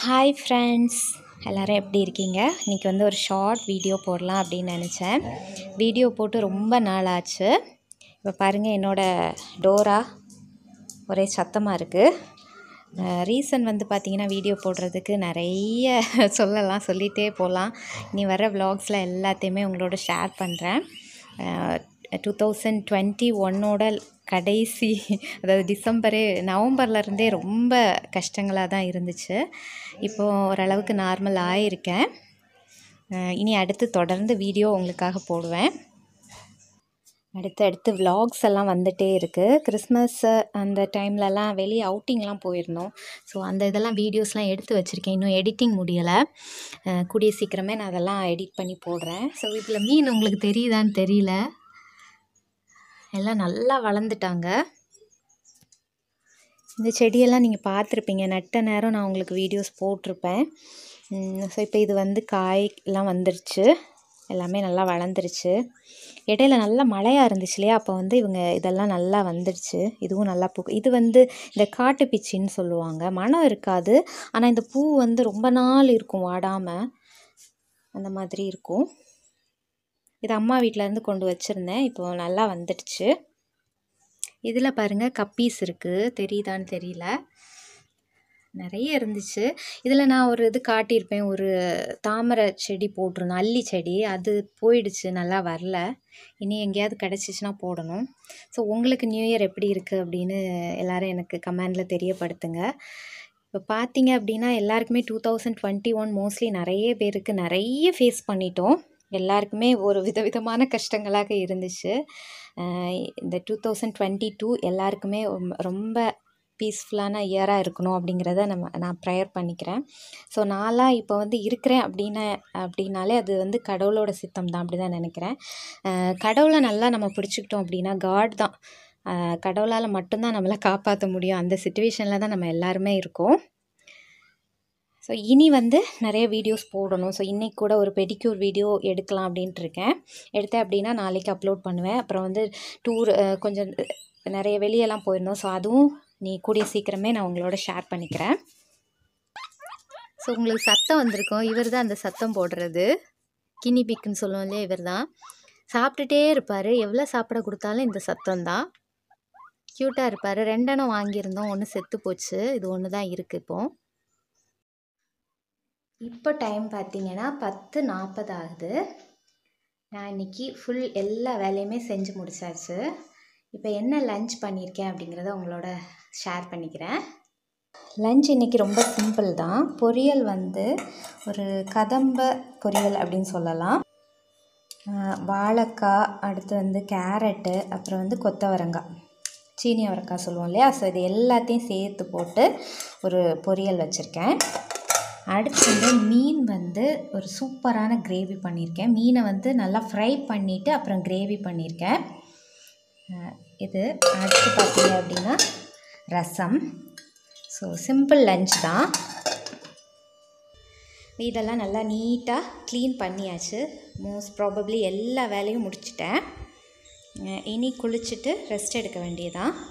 hi friends எல்லோரும் எப்படி இருக்கீங்க இன்றைக்கி வந்து ஒரு ஷார்ட் வீடியோ போடலாம் அப்படின்னு நினச்சேன் வீடியோ போட்டு ரொம்ப நாள் ஆச்சு இப்போ பாருங்கள் என்னோடய டோரா ஒரே சத்தமாக இருக்குது ரீசன் வந்து பார்த்திங்கன்னா வீடியோ போடுறதுக்கு நிறைய சொல்லலாம் சொல்லிகிட்டே போகலாம் இனி வர விலாக்ஸில் எல்லாத்தையுமே உங்களோட ஷேர் பண்ணுறேன் டூ தௌசண்ட் டுவெண்ட்டி ஒன்னோட கடைசி அதாவது டிசம்பரே நவம்பர்லேருந்தே ரொம்ப கஷ்டங்களாக தான் இருந்துச்சு இப்போது ஓரளவுக்கு நார்மல் ஆகியிருக்கேன் இனி அடுத்து தொடர்ந்து வீடியோ உங்களுக்காக போடுவேன் அடுத்து அடுத்து விலாக்ஸ் எல்லாம் வந்துகிட்டே இருக்குது கிறிஸ்மஸ் அந்த டைம்லலாம் வெளியே அவுட்டிங்லாம் போயிருந்தோம் ஸோ அந்த இதெல்லாம் வீடியோஸ்லாம் எடுத்து வச்சுருக்கேன் இன்னும் எடிட்டிங் முடியலை கூடிய சீக்கிரமே நான் அதெல்லாம் எடிட் பண்ணி போடுறேன் ஸோ இதில் மீன் உங்களுக்கு தெரியுதான்னு தெரியல எல்லாம் நல்லா வளர்ந்துட்டாங்க இந்த செடியெல்லாம் நீங்கள் பார்த்துருப்பீங்க நட்ட நேரம் நான் உங்களுக்கு வீடியோஸ் போட்டிருப்பேன் ஸோ இப்போ இது வந்து காய் எல்லாம் வந்துருச்சு எல்லாமே நல்லா வளர்ந்துருச்சு இடையில நல்லா மழையாக இருந்துச்சு இல்லையா அப்போ வந்து இவங்க இதெல்லாம் நல்லா வந்துடுச்சு இதுவும் நல்லா பூ இது வந்து இந்த காட்டு பிச்சின்னு சொல்லுவாங்க மனம் இருக்காது ஆனால் இந்த பூ வந்து ரொம்ப நாள் இருக்கும் வாடாமல் அந்த மாதிரி இருக்கும் இது அம்மா வீட்டிலேருந்து கொண்டு வச்சுருந்தேன் இப்போது நல்லா வந்துடுச்சு இதில் பாருங்கள் கப்பீஸ் இருக்குது தெரியுதான்னு தெரியல நிறைய இருந்துச்சு இதில் நான் ஒரு இது காட்டியிருப்பேன் ஒரு தாமரை செடி போட்டிருந்தேன் அல்லி செடி அது போயிடுச்சு நல்லா வரல இனி எங்கேயாவது கிடச்சிச்சின்னா போடணும் ஸோ உங்களுக்கு நியூ இயர் எப்படி இருக்குது அப்படின்னு எல்லோரும் எனக்கு கமெண்டில் தெரியப்படுத்துங்க இப்போ பார்த்தீங்க அப்படின்னா எல்லாருக்குமே two thousand twenty one mostly நிறைய பேருக்கு நிறைய ஃபேஸ் பண்ணிட்டோம் எல்லாருக்குமே ஒரு விதவிதமான கஷ்டங்களாக இருந்துச்சு இந்த டூ தௌசண்ட் டுவெண்ட்டி டூ எல்லாருக்குமே ரொம்ப பீஸ்ஃபுல்லான இயராக இருக்கணும் அப்படிங்கிறத நம்ம நான் ப்ரேயர் பண்ணிக்கிறேன் ஸோ நான்லாம் இப்போ வந்து இருக்கிறேன் அப்படின்னா அப்படின்னாலே அது வந்து கடவுளோட சித்தம் தான் அப்படி தான் நினைக்கிறேன் கடவுளை நல்லா நம்ம பிடிச்சிக்கிட்டோம் அப்படின்னா காட் தான் கடவுளால் மட்டும்தான் நம்மளை காப்பாற்ற முடியும் அந்த சுச்சுவேஷனில் தான் நம்ம எல்லாருமே இருக்கோம் ஸோ இனி வந்து நிறைய வீடியோஸ் போடணும் ஸோ இன்றைக்கி கூட ஒரு பெடிக்யூர் வீடியோ எடுக்கலாம் அப்படின்ட்டு இருக்கேன் எடுத்தேன் அப்படின்னா நாளைக்கு அப்லோட் பண்ணுவேன் அப்புறம் வந்து டூர் கொஞ்சம் நிறைய வெளியெல்லாம் போயிருந்தோம் ஸோ அதுவும் நீ கூடிய சீக்கிரமே நான் உங்களோட ஷேர் பண்ணிக்கிறேன் ஸோ உங்களுக்கு சத்தம் வந்திருக்கும் இவர் தான் அந்த சத்தம் போடுறது கினி பிக்குன்னு சொல்லுவோம் இல்லையா இவர் தான் சாப்பிட்டுட்டே இருப்பார் எவ்வளோ சாப்பிட கொடுத்தாலும் இந்த சத்தம் தான் க்யூட்டாக இருப்பார் ரெண்டெண்ணம் வாங்கியிருந்தோம் ஒன்று செத்து போச்சு இது ஒன்று தான் இருக்குது இப்போது இப்போ டைம் பார்த்தீங்கன்னா பத்து நாற்பது ஆகுது நான் இன்றைக்கி ஃபுல் எல்லா வேலையுமே செஞ்சு முடிச்சாச்சு இப்போ என்ன லஞ்ச் பண்ணியிருக்கேன் அப்படிங்கிறத உங்களோட ஷேர் பண்ணிக்கிறேன் லஞ்ச் இன்றைக்கி ரொம்ப சிம்பிள் தான் பொரியல் வந்து ஒரு கதம்ப பொரியல் அப்படின்னு சொல்லலாம் வாழைக்காய் அடுத்து வந்து கேரட்டு அப்புறம் வந்து கொத்தவரங்காய் சீனி அவரைக்காய் சொல்லுவோம் இல்லையா ஸோ இது எல்லாத்தையும் சேர்த்து போட்டு ஒரு பொரியல் வச்சுருக்கேன் அடுத்து வந்து மீன் வந்து ஒரு சூப்பரான கிரேவி பண்ணியிருக்கேன் மீனை வந்து நல்லா ஃப்ரை பண்ணிவிட்டு அப்புறம் கிரேவி பண்ணியிருக்கேன் இது அடுத்து பார்த்தீங்க அப்படின்னா ரசம் ஸோ சிம்பிள் லஞ்ச் தான் வீடெல்லாம் நல்லா நீட்டாக க்ளீன் பண்ணியாச்சு மோஸ்ட் ப்ராபப்ளி எல்லா வேலையும் முடிச்சிட்டேன் இனி குளிச்சுட்டு ரெஸ்ட் எடுக்க வேண்டியதான்